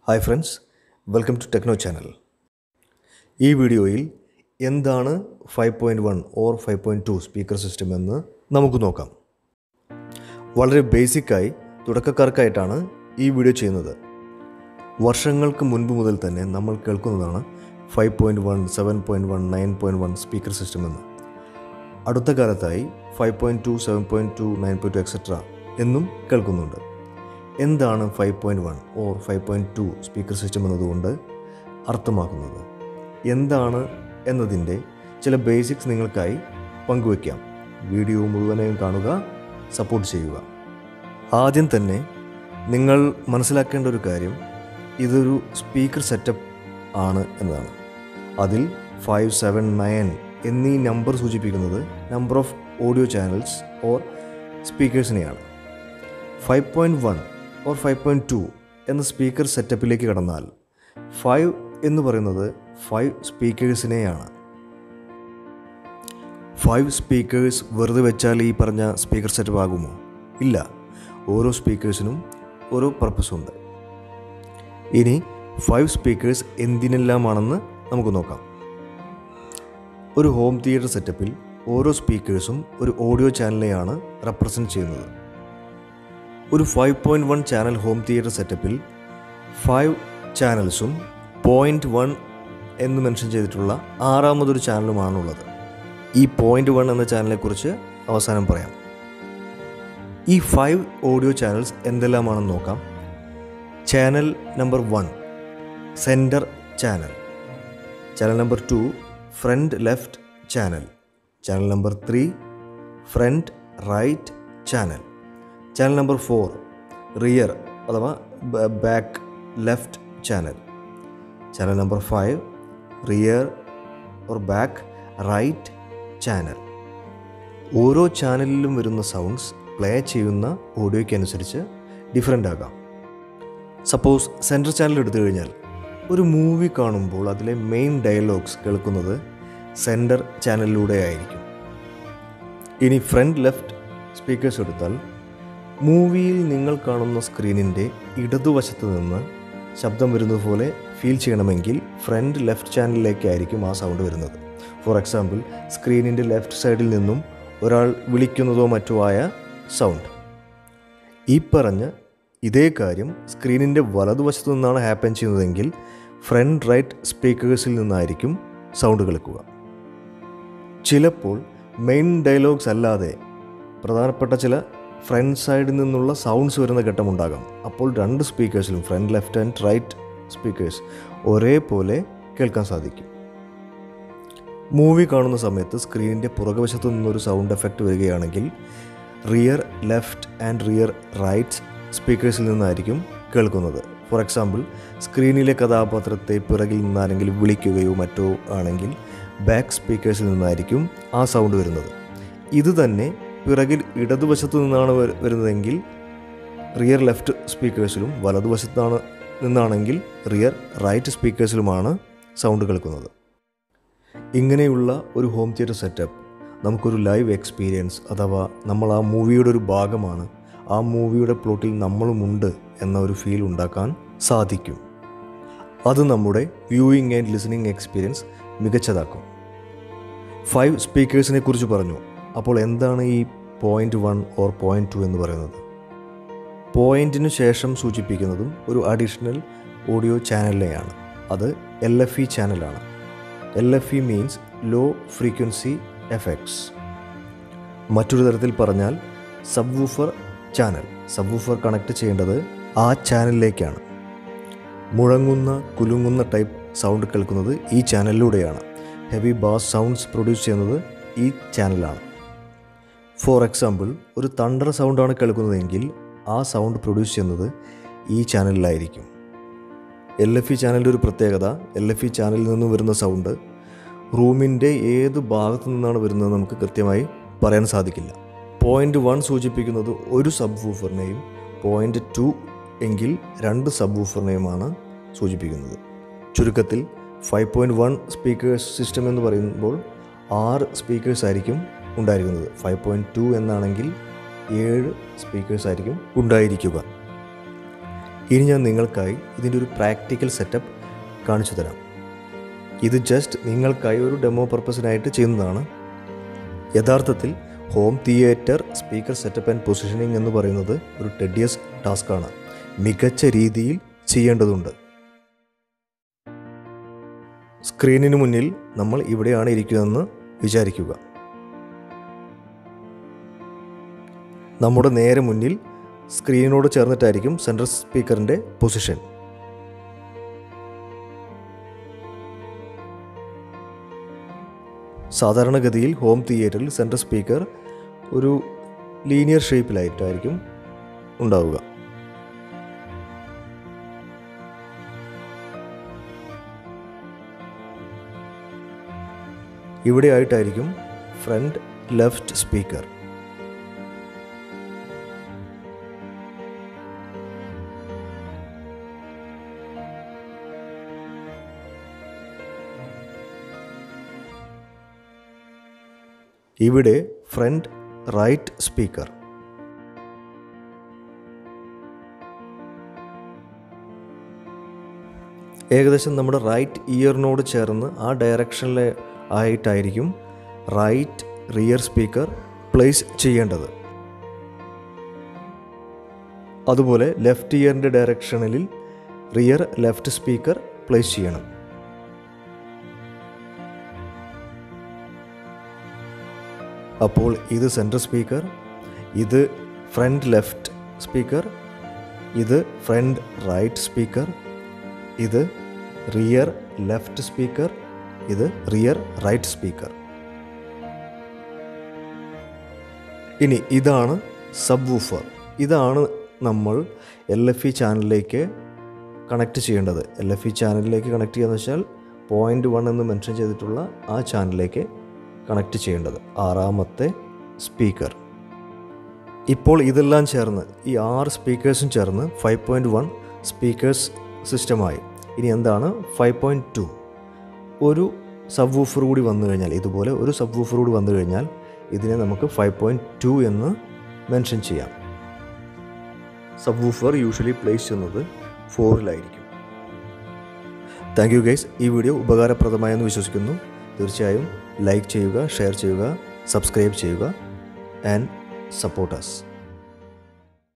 hi friends welcome to techno channel ഈ വീഡിയോയിൽ എന്താണ് five point one or five point two speaker system എന്ന് നമുക്ക് നോക്കാം വളരെ ബേസിക്കായി തുടക്കക്കാർക്കായിട്ടാണ് ഈ വീഡിയോ ചെയ്യുന്നത് വർഷങ്ങൾക്ക് മുൻപ് മുതൽ തന്നെ നമ്മൾ കേൾക്കുന്നതാണ് five point one seven point one nine point one speaker system എന്ന് അടുത്ത കാലത്തായി five point two seven point two nine point two etcetera എന്നും കേൾക്കുന്നുണ്ട് എന്താണ് five point one or five point two speaker system എന്നതുകൊണ്ട് അർത്ഥമാക്കുന്നത് എന്താണ് എന്നതിൻ്റെ ചില ബേസിക്സ് നിങ്ങൾക്കായി പങ്കുവയ്ക്കാം വീഡിയോ മുഴുവനായും കാണുക സപ്പോർട്ട് ചെയ്യുക ആദ്യം തന്നെ നിങ്ങൾ മനസ്സിലാക്കേണ്ട ഒരു കാര്യം ഇതൊരു സ്പീക്കർ സെറ്റപ്പ് ആണ് എന്നതാണ് അതിൽ ഫൈവ് സെവൻ നയൻ എന്നീ നമ്പർ സൂചിപ്പിക്കുന്നത് number of audio channels or സ്പീക്കേഴ്സിനെയാണ് five point one or five point two എന്ന സ്പീക്കർ സെറ്റപ്പിലേക്ക് കടന്നാൽ ഫൈവ് എന്ന് പറയുന്നത് ഫൈവ് സ്പീക്കേഴ്സിനെയാണ് ഫൈവ് സ്പീക്കേഴ്സ് വെറുതെ വെച്ചാൽ ഈ പറഞ്ഞ സ്പീക്കർ സെറ്റപ്പ് ആകുമോ ഇല്ല ഓരോ സ്പീക്കേഴ്സിനും ഓരോ പർപ്പസുണ്ട് ഇനി ഫൈവ് സ്പീക്കേഴ്സ് എന്തിനെല്ലാമാണെന്ന് നമുക്ക് നോക്കാം ഒരു ഹോം തിയേറ്റർ സെറ്റപ്പിൽ ഓരോ സ്പീക്കേഴ്സും ഒരു ഓഡിയോ ചാനലിനെയാണ് റെപ്രസെൻറ്റ് ചെയ്യുന്നത് ഒരു five point one channel home theatre സെറ്റപ്പിൽ ഫൈവ് ചാനൽസും പോയിൻറ്റ് വൺ എന്ന് മെൻഷൻ ചെയ്തിട്ടുള്ള ആറാമതൊരു ചാനലുമാണുള്ളത് ഈ പോയിൻറ്റ് വൺ എന്ന ചാനലിനെക്കുറിച്ച് അവസാനം പറയാം ഈ ഫൈവ് ഓഡിയോ ചാനൽസ് എന്തെല്ലാമാണെന്ന് നോക്കാം channel number one centre channel channel number two front left channel channel number three front right channel channel number four rear അഥവാ back left channel channel number five rear or back right channel ഓരോ ചാനലിലും വരുന്ന sounds play ചെയ്യുന്ന ഓഡിയോയ്ക്ക് അനുസരിച്ച് different ആകാം suppose central channel എടുത്തു കഴിഞ്ഞാൽ ഒരു മൂവി കാണുമ്പോൾ അതിലെ മെയിൻ ഡയലോഗ്സ് കേൾക്കുന്നത് സെൻറ്റർ ചാനലിലൂടെ ആയിരിക്കും ഇനി ഫ്രണ്ട് ലെഫ്റ്റ് സ്പീക്കേഴ്സ് എടുത്താൽ മൂവിയിൽ നിങ്ങൾ കാണുന്ന സ്ക്രീനിൻ്റെ ഇടതുവശത്ത് നിന്ന് ശബ്ദം വരുന്നത് പോലെ ഫീൽ ചെയ്യണമെങ്കിൽ ഫ്രണ്ട് ലെഫ്റ്റ് ചാനലിലേക്കായിരിക്കും ആ സൗണ്ട് വരുന്നത് ഫോർ എക്സാമ്പിൾ സ്ക്രീനിൻ്റെ ലെഫ്റ്റ് സൈഡിൽ നിന്നും ഒരാൾ വിളിക്കുന്നതോ മറ്റോ ആയ സൗണ്ട് ഈ പറഞ്ഞ ഇതേ കാര്യം സ്ക്രീനിൻ്റെ വലതുവശത്തു നിന്നാണ് ഹാപ്പൻ ചെയ്യുന്നതെങ്കിൽ ഫ്രണ്ട് റൈറ്റ് സ്പീക്കേഴ്സിൽ നിന്നായിരിക്കും സൗണ്ട് കേൾക്കുക ചിലപ്പോൾ മെയിൻ ഡയലോഗ്സ് അല്ലാതെ പ്രധാനപ്പെട്ട ചില ഫ്രണ്ട് സൈഡിൽ നിന്നുള്ള സൗണ്ട്സ് വരുന്ന ഘട്ടമുണ്ടാകാം അപ്പോൾ രണ്ട് സ്പീക്കേഴ്സിലും front left and right speakers ഒരേപോലെ കേൾക്കാൻ സാധിക്കും മൂവി കാണുന്ന സമയത്ത് സ്ക്രീനിൻ്റെ പുറകുവശത്തു നിന്നൊരു സൗണ്ട് എഫക്റ്റ് വരികയാണെങ്കിൽ rear left and rear right സ്പീക്കേഴ്സിൽ നിന്നായിരിക്കും കേൾക്കുന്നത് ഫോർ എക്സാമ്പിൾ സ്ക്രീനിലെ കഥാപാത്രത്തെ പിറകിൽ നിന്നാരെങ്കിലും വിളിക്കുകയോ മറ്റോ ആണെങ്കിൽ ബാക്ക് സ്പീക്കേഴ്സിൽ നിന്നായിരിക്കും ആ സൗണ്ട് വരുന്നത് ഇത് തന്നെ പിറകിൽ ഇടതുവശത്തു നിന്നാണ് വരുന്നതെങ്കിൽ റിയർ ലെഫ്റ്റ് സ്പീക്കേഴ്സിലും വലതുവശത്താണ് നിന്നാണെങ്കിൽ റിയർ റൈറ്റ് സ്പീക്കേഴ്സിലുമാണ് സൗണ്ട് കേൾക്കുന്നത് ഇങ്ങനെയുള്ള ഒരു ഹോം തിയേറ്റർ സെറ്റപ്പ് നമുക്കൊരു ലൈവ് എക്സ്പീരിയൻസ് അഥവാ നമ്മൾ ആ മൂവിയുടെ ഒരു ഭാഗമാണ് ആ മൂവിയുടെ പ്ലോട്ടിൽ നമ്മളുമുണ്ട് എന്ന ഒരു ഫീൽ ഉണ്ടാക്കാൻ സാധിക്കും അത് നമ്മുടെ വ്യൂയിങ് ആൻഡ് ലിസണിങ് എക്സ്പീരിയൻസ് മികച്ചതാക്കും ഫൈവ് സ്പീക്കേഴ്സിനെ കുറിച്ച് പറഞ്ഞു അപ്പോൾ എന്താണ് ഈ point one or point two എന്ന് പറയുന്നത് പോയിൻറ്റിനു ശേഷം സൂചിപ്പിക്കുന്നതും ഒരു അഡീഷണൽ ഓഡിയോ ചാനലിനെയാണ് അത് എൽ എഫ് ഇ ചാനലാണ് L F E means low frequency effects മറ്റൊരു തരത്തിൽ പറഞ്ഞാൽ subwoofer channel subwoofer connect ചെയ്യേണ്ടത് ആ ചാനലിലേക്കാണ് മുഴങ്ങുന്ന കുലുങ്ങുന്ന ടൈപ്പ് സൗണ്ട് കേൾക്കുന്നത് ഈ ചാനലിലൂടെയാണ് ഹെവി ബാസ് സൗണ്ട്സ് പ്രൊഡ്യൂസ് ചെയ്യുന്നത് ഈ ചാനലാണ് ഫോർ എക്സാമ്പിൾ ഒരു തണ്ടർ സൗണ്ടാണ് കേൾക്കുന്നതെങ്കിൽ ആ സൗണ്ട് പ്രൊഡ്യൂസ് ചെയ്യുന്നത് ഈ ചാനലിലായിരിക്കും എൽ എഫ് ഇ ചാനലിൻ്റെ ഒരു പ്രത്യേകത എൽ എഫ് ഇ ചാനലിൽ നിന്നും വരുന്ന സൗണ്ട് റൂമിൻ്റെ ഏത് ഭാഗത്തു നിന്നാണ് വരുന്നത് നമുക്ക് കൃത്യമായി പറയാൻ സാധിക്കില്ല പോയിൻ്റ് വൺ സൂചിപ്പിക്കുന്നത് ഒരു സബ് വൂഫറിനെയും പോയിൻ്റ് ടു എങ്കിൽ രണ്ട് സബ് വൂഫറിനെയുമാണ് സൂചിപ്പിക്കുന്നത് ചുരുക്കത്തിൽ five point one speakers system എന്ന് പറയുമ്പോൾ ആറ് സ്പീക്കേഴ്സ് ആയിരിക്കും ഉണ്ടായിരിക്കുന്നത് ഫൈവ് പോയിൻറ്റ് ടു എന്നാണെങ്കിൽ ഏഴ് സ്പീക്കേഴ്സ് ആയിരിക്കും ഉണ്ടായിരിക്കുക ഇനി ഞാൻ നിങ്ങൾക്കായി ഇതിൻ്റെ ഒരു പ്രാക്ടിക്കൽ സെറ്റപ്പ് കാണിച്ചു തരാം ഇത് ജസ്റ്റ് നിങ്ങൾക്കായി ഒരു ഡെമോ പർപ്പസിനായിട്ട് ചെയ്യുന്നതാണ് യഥാർത്ഥത്തിൽ home theatre speaker setup and positioning എന്ന് പറയുന്നത് ഒരു ടെഡിയസ് ടാസ്ക്കാണ് മികച്ച രീതിയിൽ ചെയ്യേണ്ടതുണ്ട് സ്ക്രീനിന് മുന്നിൽ നമ്മൾ ഇവിടെയാണ് ഇരിക്കുന്നതെന്ന് വിചാരിക്കുക നമ്മുടെ നേരെ മുന്നിൽ സ്ക്രീനിനോട് ചേർന്നിട്ടായിരിക്കും സെൻട്രൽ സ്പീക്കറിൻ്റെ പൊസിഷൻ സാധാരണഗതിയിൽ ഹോം തിയേറ്ററിൽ സെൻട്രൽ സ്പീക്കർ ഒരു ലീനിയർ ഷേപ്പിലായിട്ടായിരിക്കും ഉണ്ടാവുക ഇവിടെ ആയിട്ടായിരിക്കും ഫ്രണ്ട് ലെഫ്റ്റ് സ്പീക്കർ ഇവിടെ ഫ്രണ്ട് റൈറ്റ് സ്പീക്കർ ഏകദേശം നമ്മുടെ റൈറ്റ് ഇയറിനോട് ചേർന്ന് ആ ഡയറക്ഷനിൽ ആയിട്ടായിരിക്കും റൈറ്റ് റിയർ സ്പീക്കർ പ്ലേസ് ചെയ്യേണ്ടത് അതുപോലെ ലെഫ്റ്റ് ഇയറിൻ്റെ ഡയറക്ഷനിൽ റിയർ ലെഫ്റ്റ് സ്പീക്കർ പ്ലേസ് ചെയ്യണം അപ്പോൾ ഇത് സെൻട്രൽ സ്പീക്കർ ഇത് ഫ്രണ്ട് ലെഫ്റ്റ് സ്പീക്കർ ഇത് ഫ്രണ്ട് റൈറ്റ് സ്പീക്കർ ഇത് റിയർ ലെഫ്റ്റ് സ്പീക്കർ ഇത് റിയർ റൈറ്റ് സ്പീക്കർ ഇനി ഇതാണ് സബ് വൂഫർ ഇതാണ് നമ്മൾ എൽ എഫ് ഇ ചാനലിലേക്ക് കണക്ട് ചെയ്യേണ്ടത് എൽ എഫ് ഇ ചാനലിലേക്ക് കണക്ട് ചെയ്യുകയെന്ന് വെച്ചാൽ പോയിൻ്റ് വൺ എന്ന് മെൻഷൻ ചെയ്തിട്ടുള്ള ആ ചാനലിലേക്ക് കണക്ട് ചെയ്യേണ്ടത് ആറാമത്തെ സ്പീക്കർ ഇപ്പോൾ ഇതെല്ലാം ചേർന്ന് ഈ ആറ് സ്പീക്കേഴ്സും ചേർന്ന് ഫൈവ് പോയിൻറ്റ് വൺ സ്പീക്കേഴ്സ് സിസ്റ്റമായി ഇനി എന്താണ് ഫൈവ് പോയിൻറ്റ് ടു ഒരു സബ് വൂഫർ കൂടി വന്നു കഴിഞ്ഞാൽ ഇതുപോലെ ഒരു സബ് വൂഫർ കൂടി വന്നു കഴിഞ്ഞാൽ ഇതിനെ നമുക്ക് ഫൈവ് പോയിൻറ്റ് ടു എന്ന് മെൻഷൻ ചെയ്യാം സബ് വൂഫർ യൂഷ്വലി പ്ലേസ് ചെയ്യുന്നത് ഫോറിലായിരിക്കും താങ്ക് യു ഗൈസ് ഈ വീഡിയോ ഉപകാരപ്രദമായെന്ന് വിശ്വസിക്കുന്നു തീർച്ചയായും ലൈക്ക് ചെയ്യുക ഷെയർ ചെയ്യുക സബ്സ്ക്രൈബ് ചെയ്യുക ആൻഡ് സപ്പോർട്ട് അസ്